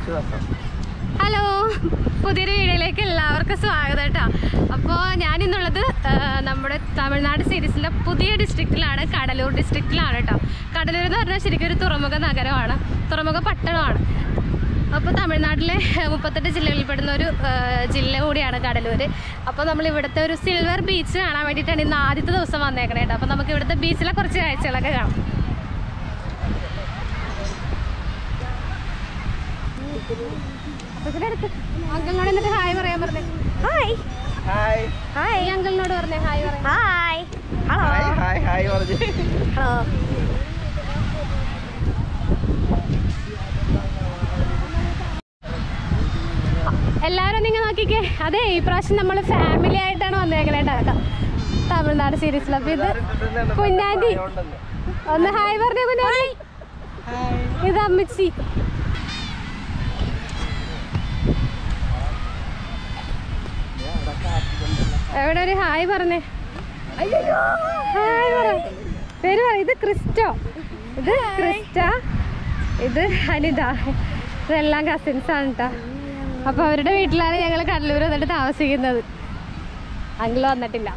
ദിവസം ഹലോ പുതിയൊരു വീഡിയോയിലേക്ക് എല്ലാവർക്കും സ്വാഗതം കേട്ടോ അപ്പോൾ ഞാനിന്നുള്ളത് ആ, നമ്മുടെ തമിഴ്നാട് സീരീസിലെ പുതിയ ഡിസ്ട്രിക്റ്റിലാണ് കടലൂർ ഡിസ്ട്രിക്റ്റിലാണ് കേട്ടോ കടലൂർ എന്ന് പറഞ്ഞാൽ ശരിക്കും ഒരു തുറമുഖ നഗരമാണ് തുറമുഖ പട്ടണമാണ് അപ്പോൾ തമിഴ്നാട്ടിലെ ആ, മുപ്പത്തെട്ട് ജില്ലകളിൽ പെടുന്ന ഒരു ആ, ജില്ല കൂടിയാണ് കടലൂർ അപ്പോൾ നമ്മൾ ഇവിടുത്തെ ഒരു സിൽവർ ബീച്ച് കാണാൻ വേണ്ടിയിട്ടാണ് ഇന്ന് ആദ്യത്തെ ദിവസം വന്നേക്കണേ കേട്ടോ അപ്പോൾ നമുക്ക് ഇവിടുത്തെ ബീച്ചിലെ കുറച്ച് കാഴ്ചകളൊക്കെ കാണാം അങ്കിളിനോട് എന്നിട്ട് ഹായ് പറയാൻ പറഞ്ഞേ ഹായ് ഹായ് ഹായ് അങ്കിളിനോട് പറഞ്ഞേ ഹായ് പറയാം ഹായ് ഹായ് ഹായ് ഹായ് പറഞ്ഞു ഹലോ എല്ലാവരും നിങ്ങൾ നോക്കിക്കേ അതെ ഈ പ്രാവശ്യം നമ്മൾ ഫാമിലി ആയിട്ടാണ് വന്നേക്കണേ കേട്ടോ തമിഴ്നാട് സീരീസിൽ അപ്പോൾ ഇത് കുഞ്ഞാൻറ്റി ഒന്ന് ഹായ് പറഞ്ഞേ കുഞ്ഞാൻറ്റി ഇത് അമ്മച്ചി എവിടെ ഒരു ഹായ് പറഞ്ഞേ ഹായ് പറ പേര് പറ ഇത് ക്രിസ്റ്റോ ഇത് ക്രിസ്റ്റ ഇത് അനിത ഇതെല്ലാം കസിൻസ് ആണ് കേട്ടോ അപ്പോൾ അവരുടെ വീട്ടിലാണ് ഞങ്ങൾ കടലൂർ വന്നിട്ട് താമസിക്കുന്നത് അങ്കിൾ വന്നിട്ടില്ല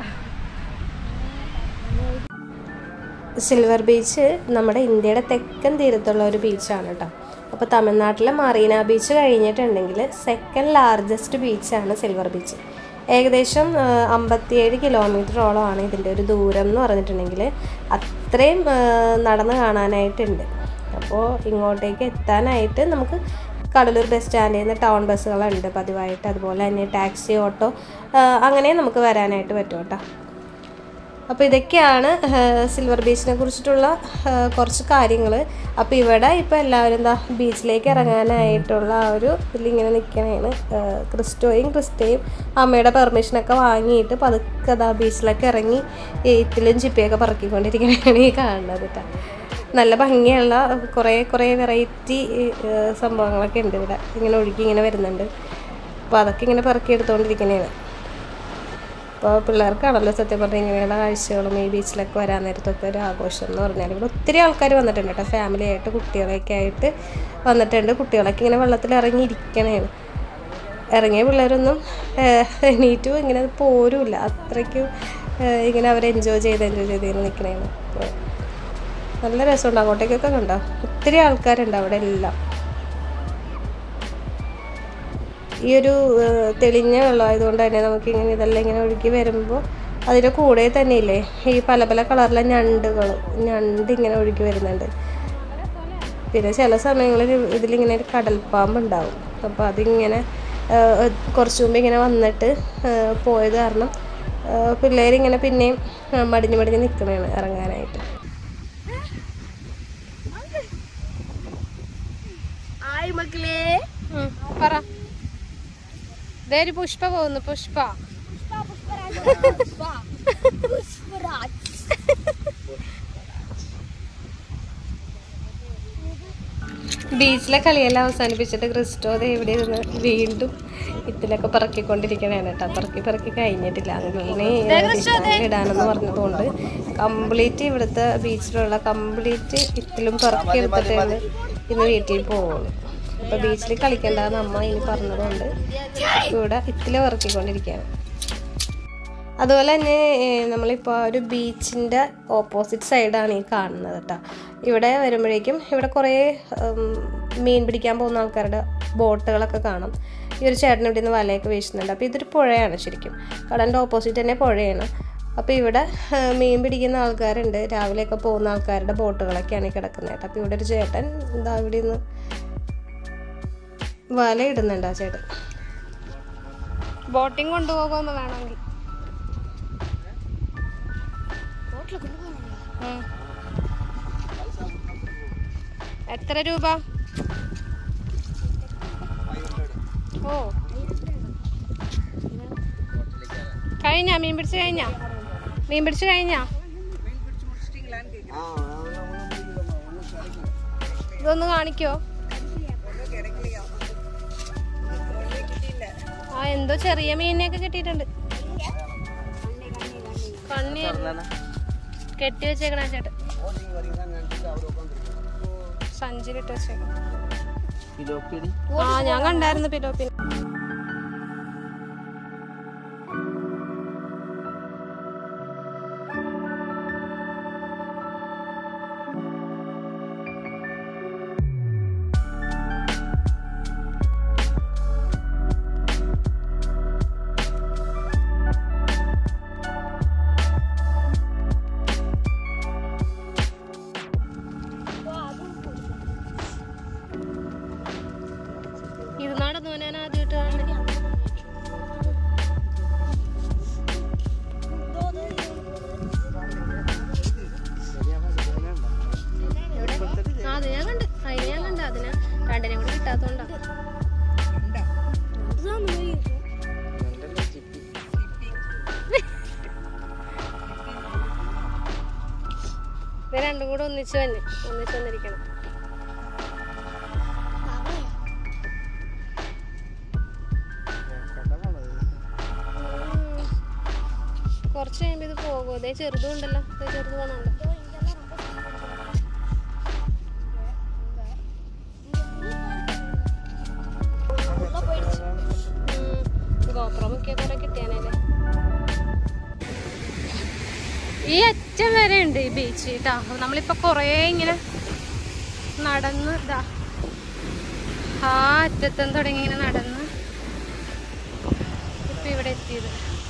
സിൽവർ ബീച്ച് നമ്മുടെ ഇന്ത്യയുടെ തെക്കൻ തീരത്തുള്ള ഒരു ബീച്ചാണ് കേട്ടോ അപ്പോൾ തമിഴ്നാട്ടിലെ മറീന ബീച്ച് കഴിഞ്ഞിട്ടുണ്ടെങ്കിൽ സെക്കൻഡ് ലാർജസ്റ്റ് ബീച്ചാണ് സിൽവർ ബീച്ച് ഏകദേശം ആ, അമ്പത്തിയേഴ് കിലോമീറ്ററോളമാണ് ഇതിൻ്റെ ഒരു ദൂരം എന്ന് പറഞ്ഞിട്ടുണ്ടെങ്കിൽ അത്രയും ആ, നടന്ന് കാണാനായിട്ടുണ്ട് അപ്പോൾ ഇങ്ങോട്ടേക്ക് എത്താനായിട്ട് നമുക്ക് കടലൂർ ബസ് സ്റ്റാൻഡിൽ നിന്ന് ടൗൺ ബസ്സുകളുണ്ട് പതിവായിട്ട് അതുപോലെ തന്നെ ടാക്സി ഓട്ടോ ആ, അങ്ങനെ നമുക്ക് വരാനായിട്ട് പറ്റും കേട്ടോ അപ്പോൾ ഇതൊക്കെയാണ് ആ, സിൽവർ ബീച്ചിനെ കുറിച്ചിട്ടുള്ള ആ, കുറച്ച് കാര്യങ്ങൾ അപ്പോൾ ഇവിടെ ഇപ്പോൾ എല്ലാവരും എന്താ ബീച്ചിലേക്ക് ഇറങ്ങാനായിട്ടുള്ള ആ ഒരു ഇതിലിങ്ങനെ നിൽക്കണേണ് ആ, ക്രിസ്റ്റോയും ക്രിസ്റ്റയും അമ്മയുടെ പെർമിഷനൊക്കെ വാങ്ങിയിട്ട് പതുക്കെ അതാ ബീച്ചിലൊക്കെ ഇറങ്ങി എയ്ത്തിലും ചിപ്പിയൊക്കെ പറക്കിക്കൊണ്ടിരിക്കണതാണ് ഈ കാണുന്നത് കേട്ടോ നല്ല ഭംഗിയുള്ള കുറേ കുറേ വെറൈറ്റി സംഭവങ്ങളൊക്കെ ഉണ്ട് ഇവിടെ ഇങ്ങനെ ഒഴുകി ഇങ്ങനെ വരുന്നുണ്ട് അപ്പോൾ അതൊക്കെ ഇങ്ങനെ പെറുക്കി എടുത്തുകൊണ്ടിരിക്കണേണ് അപ്പോൾ പിള്ളേർക്കാണല്ലോ സത്യം പറഞ്ഞാൽ ഇങ്ങനെയുള്ള കാഴ്ചകളും ഈ ബീച്ചിലൊക്കെ വരാൻ നേരത്തൊക്കെ ഒരു ആഘോഷം എന്ന് പറഞ്ഞാൽ ഇവിടെ ഒത്തിരി ആൾക്കാർ വന്നിട്ടുണ്ട് കേട്ടോ ഫാമിലി ആയിട്ട് കുട്ടികളെയൊക്കെ ആയിട്ട് വന്നിട്ടുണ്ട് കുട്ടികളൊക്കെ ഇങ്ങനെ വെള്ളത്തിൽ ഇറങ്ങിയിരിക്കണേണ് ഇറങ്ങിയ പിള്ളേരൊന്നും ഏഹ്, എണീറ്റും ഇങ്ങനെ പോരുമില്ല അത്രയ്ക്കും ഏഹ്, ഇങ്ങനെ അവർ എൻജോയ് ചെയ്ത് എൻജോയ് ചെയ്ത് ഇങ്ങനെ നിൽക്കണേണ് അപ്പോൾ നല്ല രസമുണ്ട് അങ്ങോട്ടേക്കൊക്കെ കണ്ടോ ഒത്തിരി ആൾക്കാരുണ്ട് അവിടെ എല്ലാം ഈ ഒരു ഏഹ്, തെളിഞ്ഞ വെള്ളമായതുകൊണ്ട് തന്നെ നമുക്ക് ഇങ്ങനെ ഇതെല്ലാം ഇങ്ങനെ ഒഴുകി വരുമ്പോൾ അതിൻ്റെ കൂടെ തന്നെ ഇല്ലേ ഈ പല പല കളറിലെ ഞണ്ടുകൾ ഞണ്ട് ഇങ്ങനെ ഒഴുകി വരുന്നുണ്ട് പിന്നെ ചില സമയങ്ങളിൽ ഇതിലിങ്ങനെ ഒരു കടൽപ്പാമ്പ് ഉണ്ടാവും അപ്പോൾ അതിങ്ങനെ ഏഹ്, കുറച്ച് മുമ്പ് ഇങ്ങനെ വന്നിട്ട് ഏഹ്, പോയത് കാരണം ഏഹ്, പിള്ളേരിങ്ങനെ പിന്നെയും ഏഹ്, മടിഞ്ഞ് മടിഞ്ഞ് നിൽക്കണതാണ് ഇറങ്ങാനായിട്ട് ഹായ് മക്കളെ പറ ദേ ഒരു പുഷ്പ പോകുന്നു പുഷ്പ ബീച്ചിലെ കളിയെല്ലാം അവസാനിപ്പിച്ചിട്ട് ക്രിസ്റ്റോ ദേ ഇവിടെ ഇരുന്ന് വീണ്ടും ഇതിലൊക്കെ പറക്കിക്കൊണ്ടിരിക്കണേണ് കേട്ടോ പറക്കി പറക്കി കഴിഞ്ഞിട്ടില്ല അങ്ങനെ ഇടാനെന്ന് പറഞ്ഞതുകൊണ്ട് കംപ്ലീറ്റ് ഇവിടുത്തെ ബീച്ചിലുള്ള കംപ്ലീറ്റ് ഇത്തിലും പറക്കി എടുത്തിട്ടാണ് ഇന്ന് വീട്ടിൽ പോവുള്ളൂ അപ്പോൾ ബീച്ചിൽ കളിക്കേണ്ടെന്ന് അമ്മ ഇനി പറഞ്ഞതുകൊണ്ട് ഇവിടെ ഇത്തില് പറക്കിക്കൊണ്ടിരിക്കുകയാണ് അതുപോലെ തന്നെ ഏഹ്, നമ്മളിപ്പോൾ ഒരു ബീച്ചിൻ്റെ ഓപ്പോസിറ്റ് സൈഡാണ് ഈ കാണുന്നത് കേട്ടോ ഇവിടെ വരുമ്പോഴേക്കും ഇവിടെ കുറേ ഉം, മീൻ പിടിക്കാൻ പോകുന്ന ആൾക്കാരുടെ ബോട്ടുകളൊക്കെ കാണാം ഈ ഒരു ചേട്ടൻ ഇവിടെ നിന്ന് വലയൊക്കെ വീശുന്നുണ്ട് അപ്പോൾ ഇതൊരു പുഴയാണ് ശരിക്കും കടലിൻ്റെ ഓപ്പോസിറ്റ് തന്നെ പുഴയാണ് അപ്പോൾ ഇവിടെ ഏഹ്, മീൻ പിടിക്കുന്ന ആൾക്കാരുണ്ട് രാവിലെയൊക്കെ പോകുന്ന ആൾക്കാരുടെ ബോട്ടുകളൊക്കെയാണ് ഈ കിടക്കുന്നത് കേട്ടോ അപ്പോൾ ഇവിടെ ഒരു ചേട്ടൻ എന്താ ഇവിടെ നിന്ന് വല ഇടുന്നുണ്ട് ആ ചേട്ടൻ ബോട്ടിങ് കൊണ്ടുപോകുമെന്ന് വേണമെങ്കിൽ ഉം. എത്ര രൂപ ഓ കഴിഞ്ഞാ മീൻ പിടിച്ച് കഴിഞ്ഞാ മീൻ പിടിച്ച് കഴിഞ്ഞാ ഇതൊന്ന് കാണിക്കോ ആ എന്തോ ചെറിയ മീനിനെയൊക്കെ കിട്ടിയിട്ടുണ്ട് കണ്ണി കെട്ടി വെച്ചേക്കണ ചേട്ടൻ സഞ്ചിലിട്ട് വെച്ചേക്കണം പിലോപ്പിടി ആ ഞാൻ കണ്ടായിരുന്നു പിലോപ്പിനെ ഇത് നടന്നു ഞാൻ ആദ്യമായിട്ട് കാണുന്നത് ആ, അത് ഞാൻ കണ്ട് അതിന് ഞാൻ കണ്ട അതിന് രണ്ടിനെ കൂടി കിട്ടാത്തോണ്ടാ ഇത് രണ്ടും കൂടെ ഒന്നിച്ച് തന്നെ ഒന്നിച്ച് വന്നിരിക്കണം ഉം. കുറച്ച് കഴിയുമ്പോ ഇത് പോകും അതേ ചെറുതും ഉണ്ടല്ലോ ദേ ചെറുത് പോണുണ്ട് ഗോപ്രോ മുക്കിയ കുറെ കിട്ടിയാനല്ലേ ഈ അറ്റം വരെ ഉണ്ട് ഈ ബീച്ച് കേട്ടോ നമ്മളിപ്പോ കൊറേ ഇങ്ങനെ നടന്ന് ഇതാ ആ അറ്റത്തും തുടങ്ങി ഇങ്ങനെ നടന്ന് ഇപ്പൊ ഇവിടെ എത്തിയത്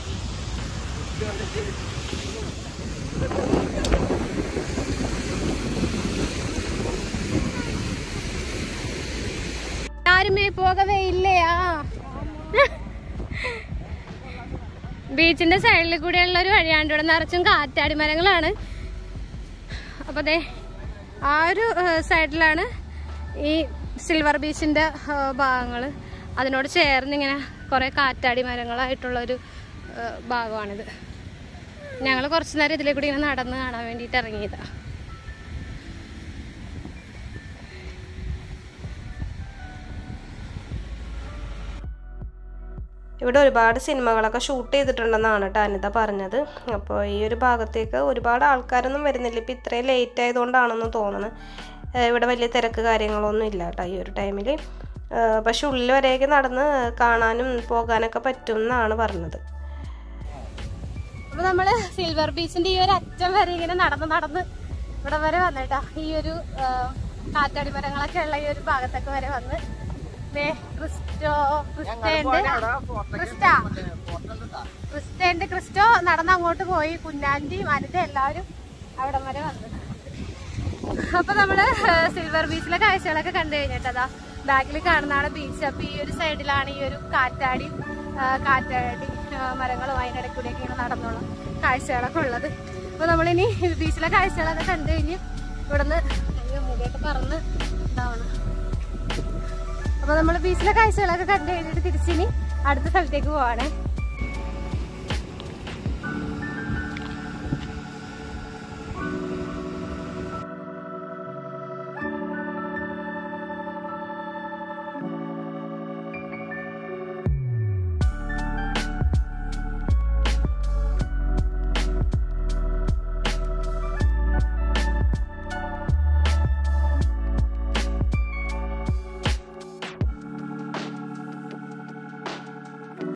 ആരുമേ പോകവേ ഇല്ലയാ ബീച്ചിന്റെ സൈഡിൽ കൂടെയുള്ള ഒരു വഴിയാണ്ട് ഇവിടെ നിറച്ചും കാറ്റാടി മരങ്ങളാണ് അപ്പൊ ദേ ആ ഒരു സൈഡിലാണ് ഈ സിൽവർ ബീച്ചിന്റെ ഭാഗങ്ങൾ അതിനോട് ചേർന്ന് ഇങ്ങനെ കുറെ കാറ്റാടി മരങ്ങളായിട്ടുള്ള ഒരു ഭാഗമാണിത് ഞങ്ങൾ കുറച്ചു നേരം ഇതിലെ കൂടി ഇങ്ങനെ നടന്ന് കാണാൻ വേണ്ടിയിട്ട് ഇറങ്ങിയതാ ഇവിടെ ഒരുപാട് സിനിമകളൊക്കെ ഷൂട്ട് ചെയ്തിട്ടുണ്ടെന്നാണ് കേട്ടോ അനിത പറഞ്ഞത് അപ്പോൾ ഈ ഒരു ഭാഗത്തേക്ക് ഒരുപാട് ആൾക്കാരൊന്നും വരുന്നില്ല ഇപ്പം ഇത്രയും ലേറ്റ് ആയതുകൊണ്ടാണെന്ന് തോന്നുന്നത് ഏഹ് ഇവിടെ വലിയ തിരക്ക് കാര്യങ്ങളൊന്നും ഇല്ല കേട്ടോ ഈ ഒരു ടൈമിൽ പക്ഷെ ഉള്ളിൽ വരെയൊക്കെ നടന്ന് കാണാനും പോകാനൊക്കെ പറ്റും എന്നാണ് പറഞ്ഞത് അപ്പൊ നമ്മള് സിൽവർ ബീച്ചിന്റെ ഈ ഒരു അറ്റം വരെ ഇങ്ങനെ നടന്ന് നടന്ന് ഇവിടെ വരെ വന്നിട്ടാ ഈ ഒരു ആ, കാറ്റാടി മരങ്ങളൊക്കെ ഉള്ള ഈ ഒരു ഭാഗത്തൊക്കെ വരെ വന്ന് ദേ ക്രിസ്റ്റോ ക്രിസ്റ്റേന്റെ ക്രിസ്റ്റ ക്രിസ്റ്റേന്റെ ക്രിസ്റ്റോ നടന്ന് അങ്ങോട്ട് പോയി കുഞ്ഞാന്റി വനിത എല്ലാവരും അവിടെ വരെ വന്നു അപ്പൊ നമ്മള് സിൽവർ ബീച്ചിലെ കാഴ്ചകളൊക്കെ കണ്ടു കഴിഞ്ഞിട്ടതാ ബാക്കിൽ കാണുന്നതാണ് ബീച്ച് അപ്പൊ ഈ ഒരു സൈഡിലാണ് ഈ ഒരു കാറ്റാടി ആ, കാറ്റാടി ആ, മരങ്ങളും അതിനിടയ്ക്ക് കൂടെയൊക്കെ ഇങ്ങനെ നടന്നുള്ള കാഴ്ചകളൊക്കെ ഉള്ളത് അപ്പൊ നമ്മളിനി ബീച്ചിലെ കാഴ്ചകളൊക്കെ കണ്ടു കഴിഞ്ഞ് ഇവിടുന്ന് അയ്യോ മുടിയൊക്കെ പറന്ന് ഇതാവണം അപ്പൊ നമ്മൾ ബീച്ചിലെ കാഴ്ചകളൊക്കെ കണ്ടു കഴിഞ്ഞിട്ട് തിരിച്ചിനി അടുത്ത സ്ഥലത്തേക്ക് പോവാണേ